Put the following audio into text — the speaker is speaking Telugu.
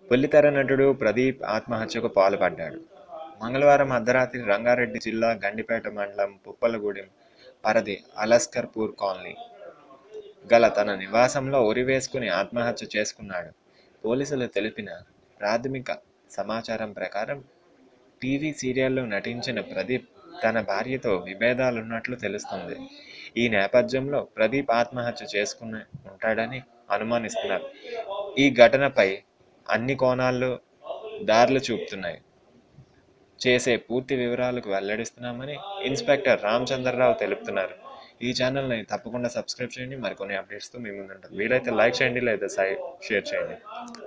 బుల్లితెర నటుడు ప్రదీప్ ఆత్మహత్యకు పాల్పడ్డాడు మంగళవారం అర్ధరాత్రి రంగారెడ్డి జిల్లా గండిపేట మండలం పుప్పలగూడెం పరిధి అలస్కర్పూర్ కాలనీ గల తన నివాసంలో ఉరివేసుకుని ఆత్మహత్య చేసుకున్నాడు పోలీసులు తెలిపిన ప్రాథమిక సమాచారం ప్రకారం టీవీ సీరియల్లో నటించిన ప్రదీప్ తన భార్యతో విభేదాలున్నట్లు తెలుస్తుంది ఈ నేపథ్యంలో ప్రదీప్ ఆత్మహత్య చేసుకుని ఉంటాడని అనుమానిస్తున్నారు ఈ ఘటనపై అన్ని కోణాల్లో దారులు చూపుతున్నాయి చేసే పూర్తి వివరాలకు వెల్లడిస్తున్నామని ఇన్స్పెక్టర్ రామచంద్రరావు తెలుపుతున్నారు ఈ ఛానల్ని తప్పకుండా సబ్స్క్రైబ్ చేయండి మరికొన్ని అప్డేట్స్తో మీ ముందుంటాం వీలైతే లైక్ చేయండి లేదా షేర్ చేయండి